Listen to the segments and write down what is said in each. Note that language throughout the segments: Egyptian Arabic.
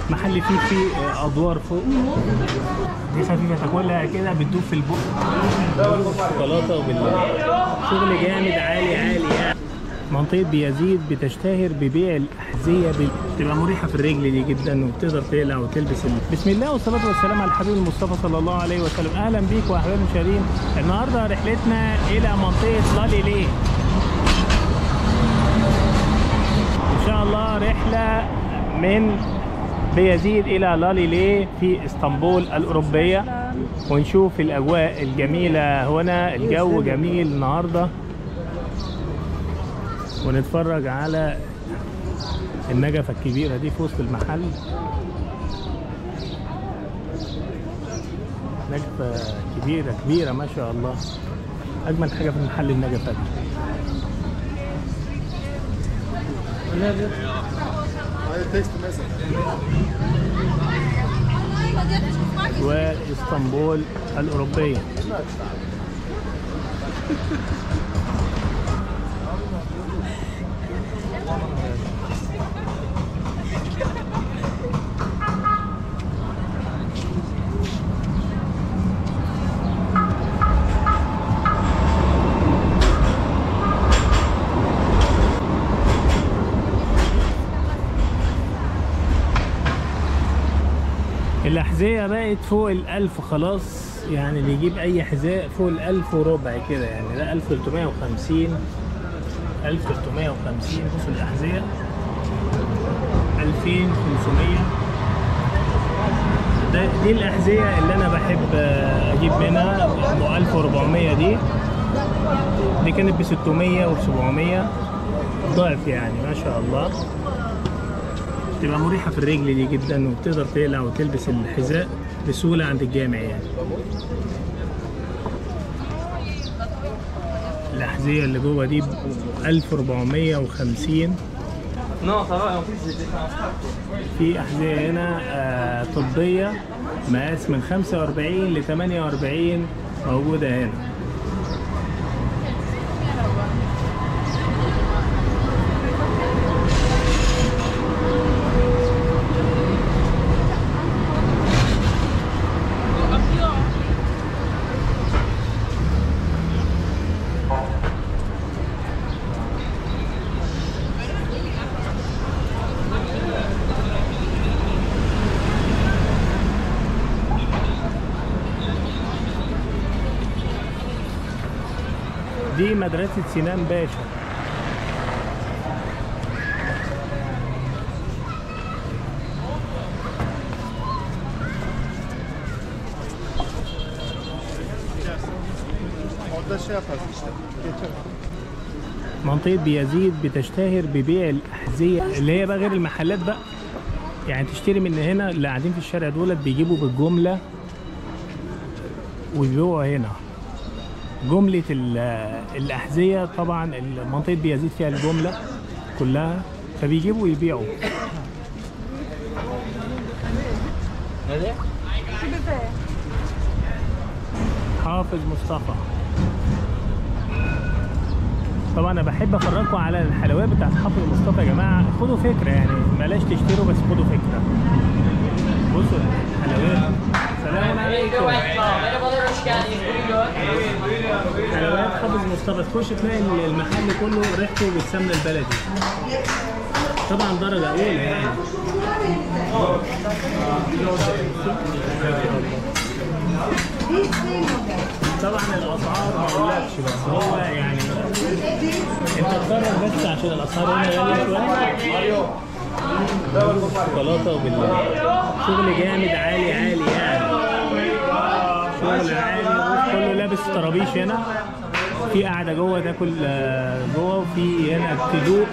محل فيه فيه آه، ادوار فوق دي خفيفه تاكلها كده بتدوب في البق شوكولاته وبالله شغل جامد عالي عالي يعني منطقة بيزيد بتشتهر ببيع الأحذية بال- بتبقى مريحة في الرجل دي جدا وبتقدر تقلع وتلبس ال... بسم الله والصلاة والسلام على الحبيب المصطفى صلى الله عليه وسلم أهلا بيك وأحباب المشاهدين النهاردة رحلتنا إلى منطقة لالي ليه إن شاء الله رحلة من بيزيد إلى لالي ليه في اسطنبول الأوروبية ونشوف الأجواء الجميلة هنا الجو جميل النهارده ونتفرج على النجفة الكبيرة دي في وسط المحل نجفة كبيرة كبيرة ما شاء الله أجمل حاجة في المحل النجفة دي واسطنبول الأوروبية الأحذية بقت فوق الألف خلاص يعني اللي يجيب أي حذاء فوق الألف وربع كده يعني ده 1350 1350 بصوا الأحذية 2500 ده دي الأحذية اللي أنا بحب أجيب منها أم 1400 دي دي كانت ب 600 و 700 ضعف يعني ما شاء الله تبقى مريحة في الرجل دي جدا وبتقدر تقلع وتلبس الحذاء بسهولة عند الجامع يعني الأحذية اللي جوه دي ب 1450 Non, ça va, en plus j'ai fait un strap. في أحذية هنا آه، طبية مقاس من 45 ل 48 موجودة هنا دي مدرسة سنان باشا Orada şey yaparsın işte. Geçer. منطقة بيزيد بتشتهر ببيع الأحذية اللي هي بقى غير المحلات بقى يعني تشتري من هنا اللي قاعدين في الشارع دولت بيجيبوا بالجملة ويبيعوها هنا جملة ال- الأحذية طبعا منطقة بيزيد فيها الجملة كلها فبيجيبوا ويبيعوا حافظ مصطفى طبعا انا بحب افرجكم على الحلويات بتاعت حافظ مصطفى يا جماعه خدوا فكره يعني بلاش تشتروا بس خدوا فكره بصوا الحلويات سلام عليكم Merhabalar, hoş geldiniz. Buyurun. حلويات حافظ مصطفى تخش تلاقي المحل كله ريحته بالسمنه البلدي طبعا درجه اولى يعني طبعا الاسعار ما اقولكش بس هو يعني انت تقرر بس عشان الاسعار هنا غاليه شويه شوكولاته وبالله شغل جامد عالي عالي يعني شغل عالي كله لابس طرابيش هنا في قاعده جوه تاكل آه، جوه وفي هنا تدوق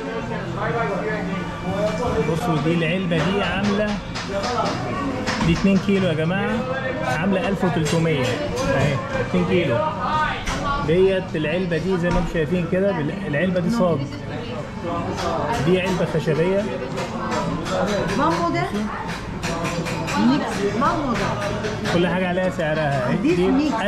بصوا دي العلبه دي عامله دي 2 كيلو يا جماعه عامله 1300 اهي 2 كيلو ديت العلبه دي زي ما انتم شايفين كده بال- العلبه دي صاج دي علبه خشبيه مامو ده مامو ده كل حاجه عليها سعرها اهي. دي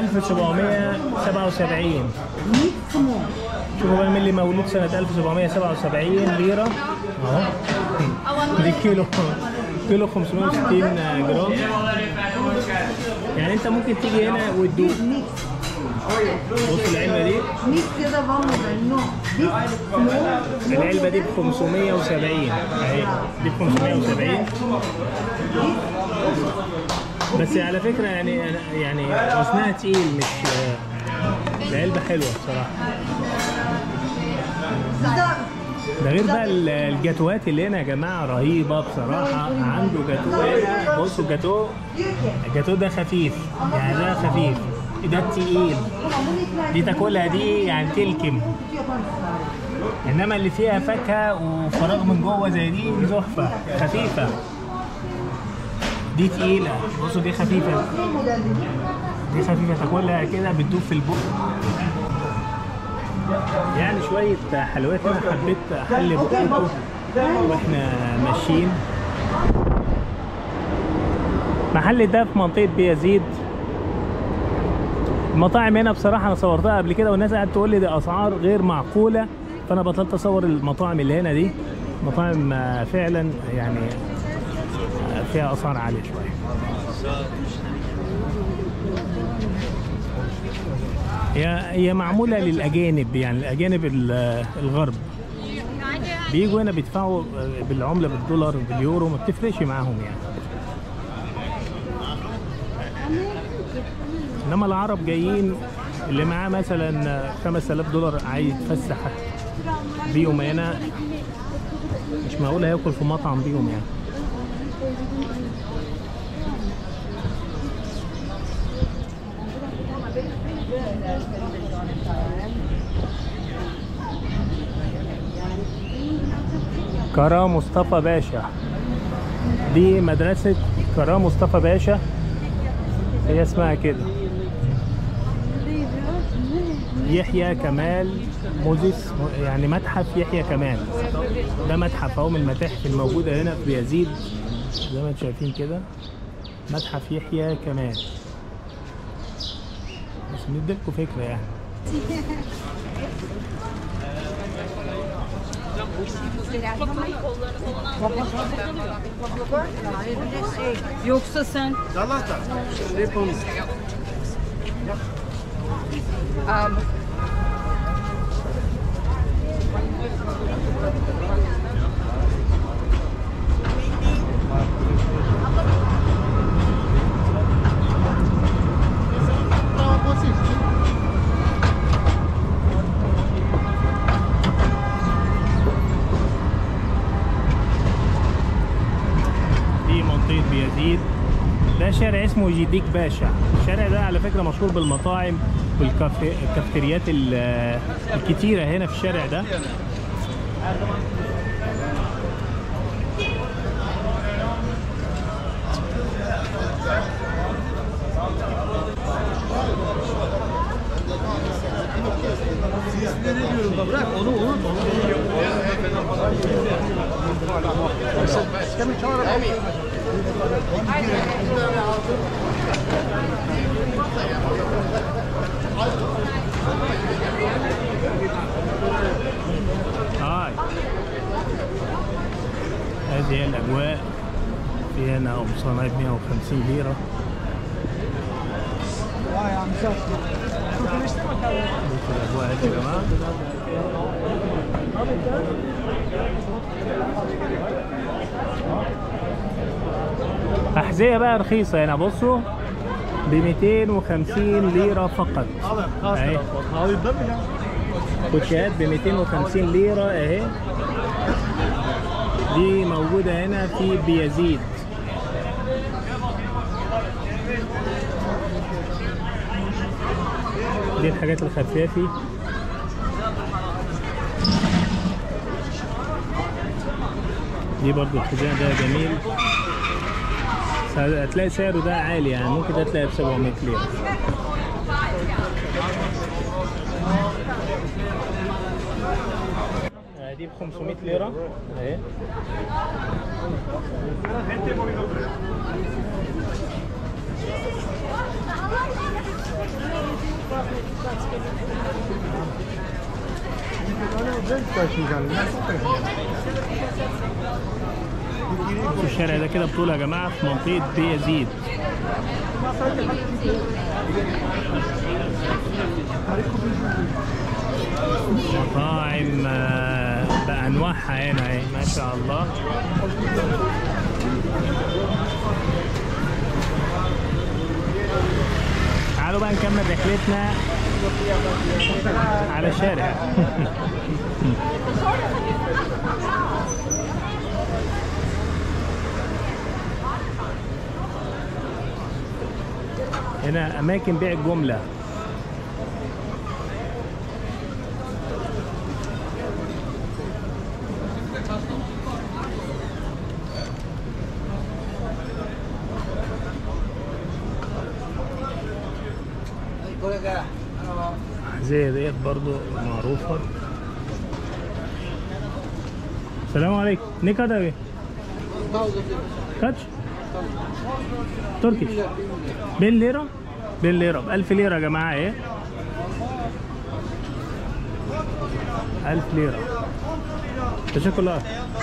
1777 ميت سمو شوفوا بقى مين اللي مولود سنة 1777 ليرة اهو دي كيلو كيلو 560 جرام يعني انت ممكن تيجي هنا وتدوق ميكس بص العلبه دي ميكس كده vamos no this small العلبه دي ب 570 اهي دي ب 570 بس على فكره يعني يعني وزنها تقيل مش العلبه حلوه بصراحه ده ده غير بقى ال- الجاتوهات اللي هنا يا جماعه رهيبه بصراحه عنده جاتوه هنا بصوا الجاتوه الجاتوه ده خفيف يعني ده خفيف ده تقيل دي تاكلها دي يعني تلكم انما اللي فيها فاكهه وفراغ من جوه زي دي دي تحفه خفيفه دي تقيله بصوا دي خفيفه دي خفيفه تاكلها كده بتدوب في البق يعني شويه حلويات انا حبيت احلي بقكم واحنا ماشيين محل ده في منطقه بيزيد المطاعم هنا بصراحه انا صورتها قبل كده والناس قاعده تقول لي دي اسعار غير معقوله فانا بطلت اصور المطاعم اللي هنا دي مطاعم آه، فعلا يعني آه، فيها اسعار عاليه شويه هي هي معموله للاجانب يعني الاجانب ال- الغرب بيجوا هنا بيدفعوا بالعمله بالدولار باليورو ما بتفرقش معاهم يعني انما العرب جايين اللي معاه مثلا 5000 دولار عايز يتفسح بيهم هنا مش معقول هياكل في مطعم بيهم يعني كرا مصطفى باشا دي مدرسة كرا مصطفى باشا هي اسمها كده يحيى كمال موزيس يعني متحف يحيى كمال ده متحف اهو من المتاحف الموجودة هنا في بيزيد زي ما انتم شايفين كده متحف يحيى كمال بس نديلكوا فكرة يعني Yoksa sen دي منطقة بيزيد ده شارع اسمه جديك باشا الشارع ده على فكرة مشهور بالمطاعم والكافتريات ال- الكتيرة هنا في الشارع ده هاي هذه هي الأجواء في هنا قمصانة ب 150 ليرة بصوا الأجواء هذه يا جماعة أحذية بقى رخيصة هنا بصوا ب 250 ليرة فقط أهي كوتشيات ب 250 ليرة اهي دي موجودة هنا في بيزيد دي الحاجات الخفافي دي برضو الحزام ده جميل بس هتلاقي سعره ده عالي يعني ممكن ده تلاقيه ب 700 ليرة آه، دي ب 500 ليرة اهي بصوا الشارع ده كده بطولة يا جماعة في منطقة بيزيد مطاعم آه، بأنواعها هنا اهي ما شاء الله تعالوا بقى نكمل رحلتنا على الشارع هنا أماكن بيع الجملة زي ديت برضو معروفة السلام عليكم ne kadar be? Kaç? Turkish 1000 lira 1000 lira ب 1000 ليرة يا جماعة ايه 1000 ليرة تشكرا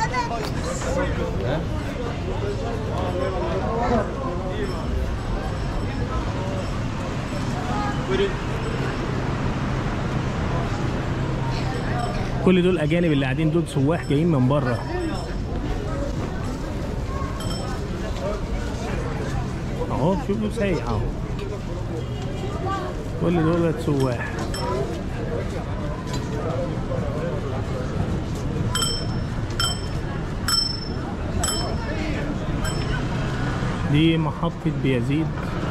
كل دول اجانب اللي قاعدين دول سواح جايين من بره اهو شوفوا سايح اهو كل دول سواح دي محطة بيزيد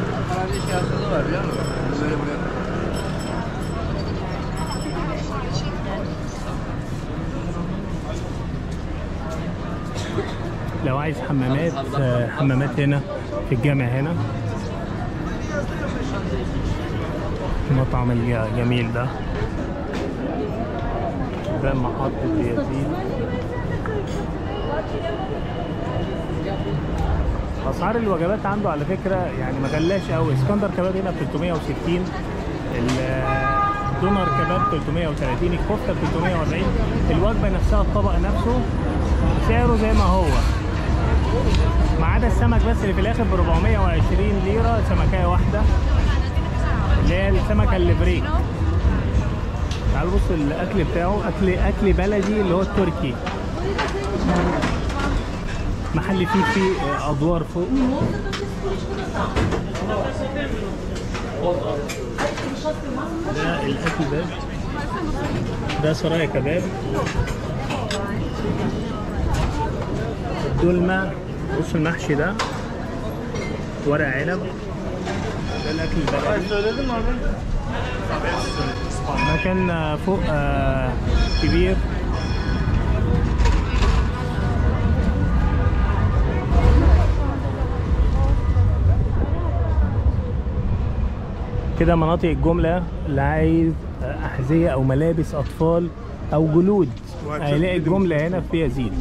لو عايز حمامات آه، حمامات هنا في الجامع هنا المطعم الجميل ده ده محطة يزيد اسعار الوجبات عنده على فكره يعني ما غلاش قوي اسكندر كباب هنا ب 360 الدونر كباب 330 الكفته ب 340 الوجبه نفسها الطبق نفسه سعره زي ما هو ما عدا السمك بس اللي في الاخر ب 420 ليره سمكيه واحده اللي هي السمكه الليفريك تعالوا بصوا الاكل بتاعه اكل اكل بلدي اللي هو التركي محل فيه فيه ادوار فوق ده الاكل ده ده سرايا كباب الدولمة بص المحشي ده ورق عنب ده الاكل البلدي مكان فوق آه، كبير كده مناطق الجملة اللي عايز أحذية أو ملابس أطفال أو جلود هيلاقي الجملة هنا في يزيد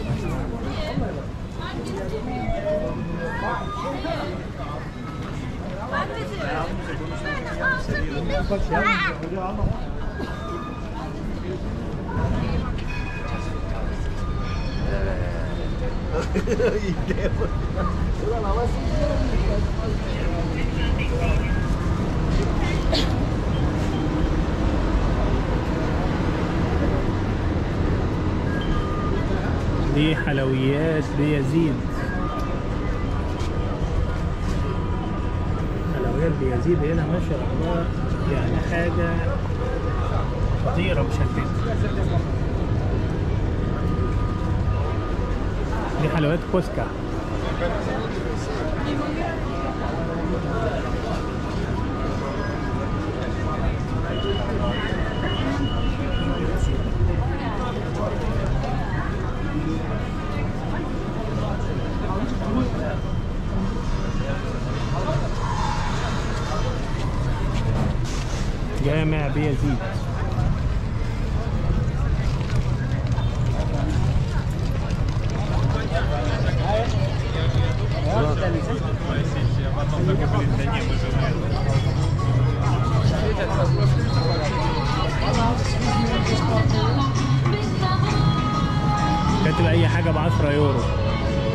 دي حلويات بيزيد حلويات بيزيد هنا ما شاء الله يعني حاجة خطيرة مشتتة دي حلويات كوسكا جامع بيزيد كاتب اي حاجه ب 10 يورو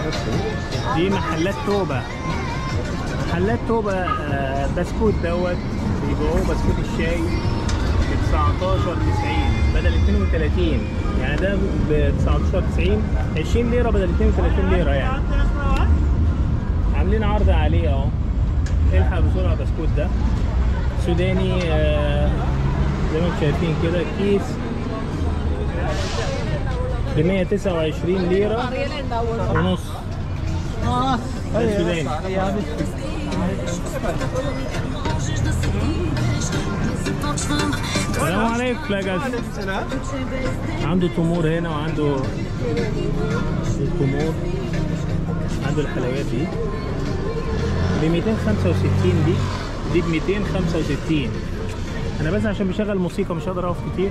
دي محلات توبة محلات توبة آه، بسكوت دوت بيبيعوه بسكوت الشاي ب 19 90 بدل 32 يعني ده ب 19 90 20 ليرة بدل 32 ليرة يعني عاملين عرض عليه اهو الحق بسرعة بسكوت ده سوداني آه، زي ما انتم شايفين كده كيس ب 129 ليرة ونص ده سوداني السلام عليكم فلاجاز عنده تمور هنا وعنده التمور عنده الحلويات دي ب 265 دي دي ب 265 انا بس عشان بشغل موسيقى مش هقدر اقف كتير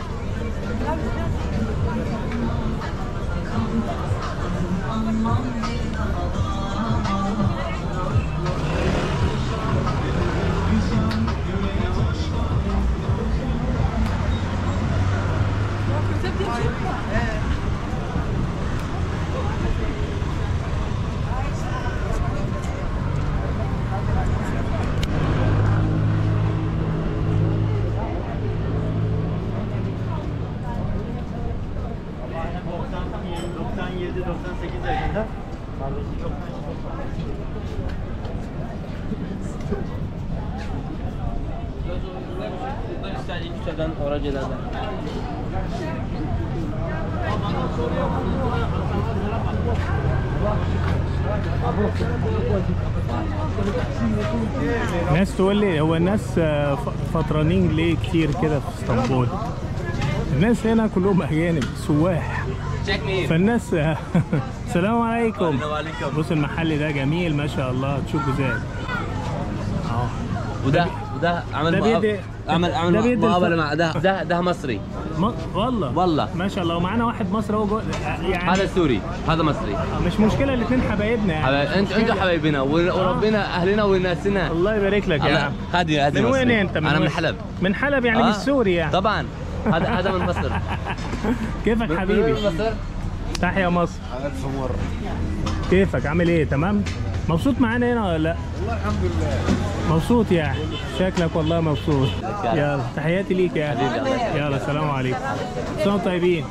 ناس تقول لي هو الناس آه، ف- فطرانين ليه كتير كده في اسطنبول الناس هنا كلهم اجانب سواح فالناس السلام عليكم بص المحل ده جميل ما شاء الله تشوف ازاي اه وده وده عمل ده مقاب- بيدي- عمل ده عمل بيدي مقابله الف- مع ده ده ده مصري م... والله والله. ما شاء الله ومعانا واحد مصري هو جوه يعني هذا سوري هذا مصري مش مشكله الاثنين حبايبنا يعني حبايب انت انتوا حبايبنا ور- وربنا اهلنا وناسنا الله يبارك لك يا الله- عم هذه هذه من وين مصري. انت انا من وين؟ حلب من حلب يعني آه. مش سوري يعني طبعا هذا هذا من مصر كيفك حبيبي من مصر تحيا مصر ألف مرة كيفك عامل ايه تمام مبسوط معانا هنا ولا لا والله الحمد لله مبسوط يعني شكلك والله مبسوط يلا تحياتي ليك يا حبيبي، الله يخليك. يلا السلام عليكم سلام طيبين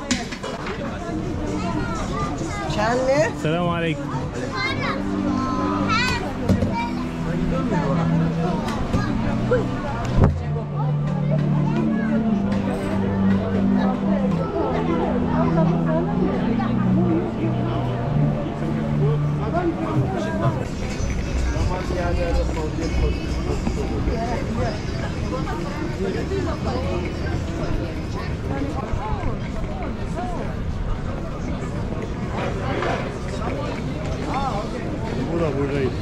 السلام عليكم Burada buradayız.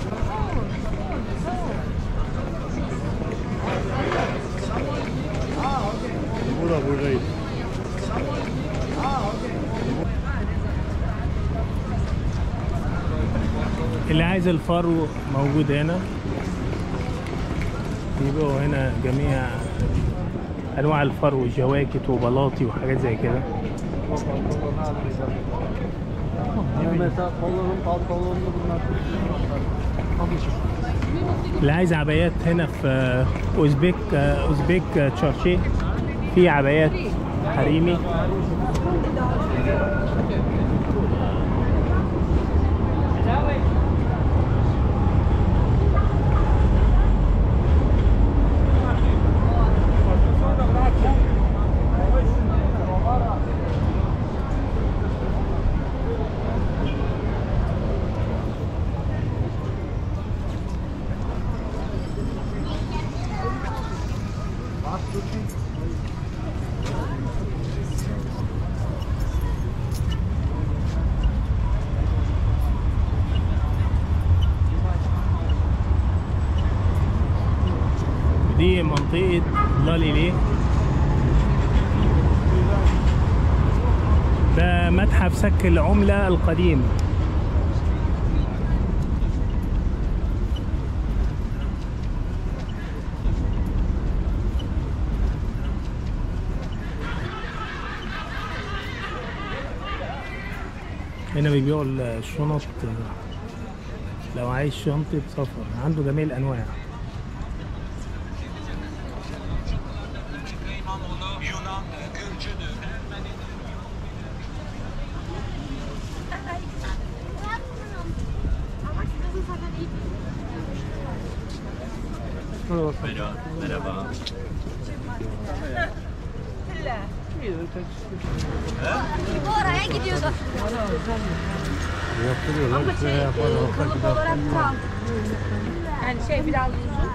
Burada buradayız. اللي عايز الفرو موجود هنا بيبقوا هنا جميع انواع الفرو جواكت وبلاطي وحاجات زي كده Mesela kolların pantolonunu bunlar. اللي عايز عبايات هنا في اوزبيك اوزبيك تشارشي في عبايات حريمي دي منطقة لاليلي ده متحف سك العملة القديم هنا بيبيعوا الشنط لو عايز شنطة سفر عنده جميع الأنواع Bu oraya gidiyordu. Yaptırıyorlar. Ama şey, e, kalıp olarak tam. Yani şey biraz uzun.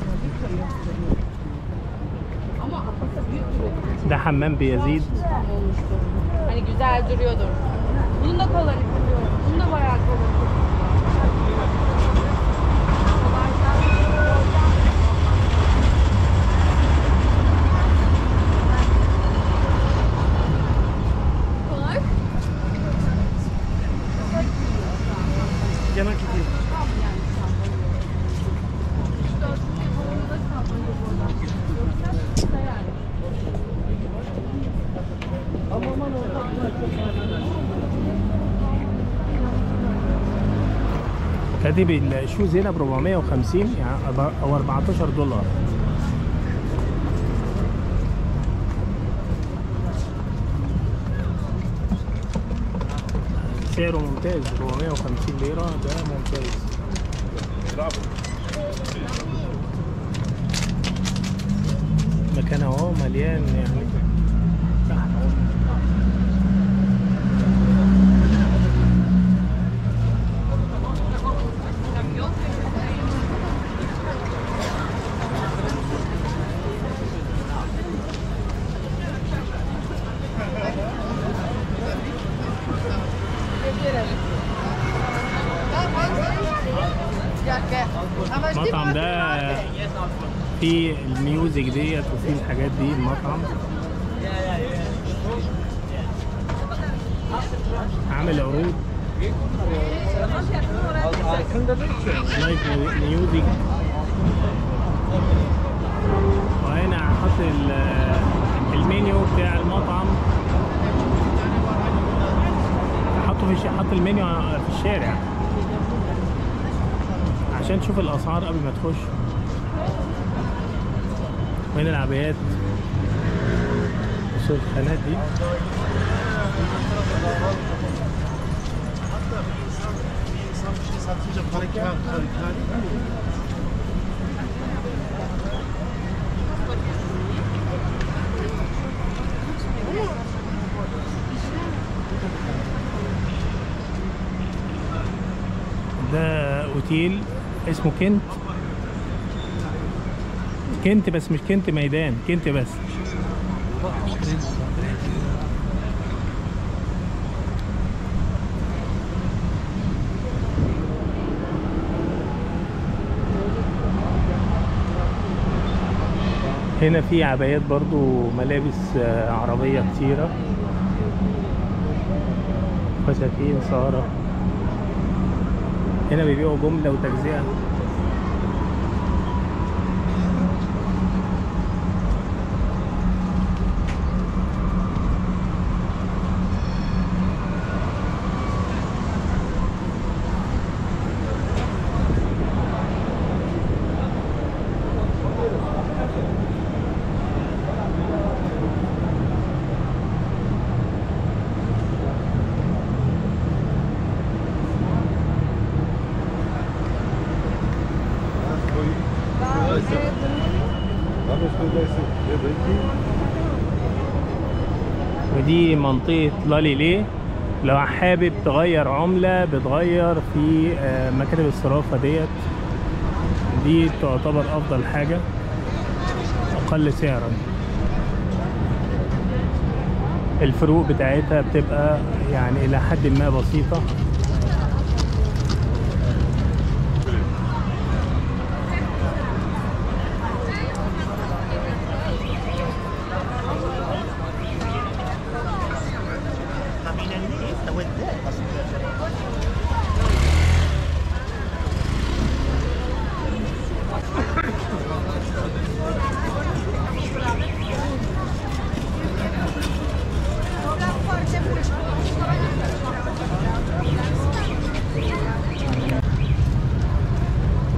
Ama apası büyük duruyor. ده حمام بيزيد Hani güzel duruyordur. Bunun da kolları kırıyor. Bunun da bayağı kolları كاتب الشوز هنا ب 450 يعني أربعة- او 14 دولار سعره ممتاز 450 ليرة ده ممتاز مكان اهو مليان يعني تحت اهو المطعم ده فيه الميوزك ديت وفيه الحاجات دي المطعم عامل عروض لايف ميوزك وهنا حاطط ال- المنيو بتاع المطعم حطه في الش- حط المنيو في الشارع عشان تشوف الاسعار قبل ما تخش وهنا العبايات بصوا الخانات دي ده اوتيل اسمه كنت كنت بس مش كنت ميدان كنت بس هنا في عبايات برضو ملابس آه، عربية كتيرة فساتين سارة هنا بيبيعوا جملة وتجزئة ودي منطقة لالي ليه لو حابب تغير عملة بتغير في آه، مكاتب الصرافة ديت دي تعتبر أفضل حاجة أقل سعرا الفروق بتاعتها بتبقى يعني إلى حد ما بسيطة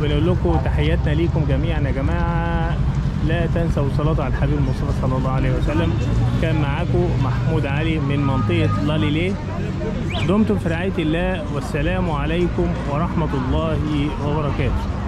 بنقول لكم تحياتنا ليكم جميعا يا جماعه لا تنسوا الصلاة على الحبيب المصطفى صلى الله عليه وسلم كان معاكم محمود علي من منطقة لاليليه دمتم في رعاية الله والسلام عليكم ورحمة الله وبركاته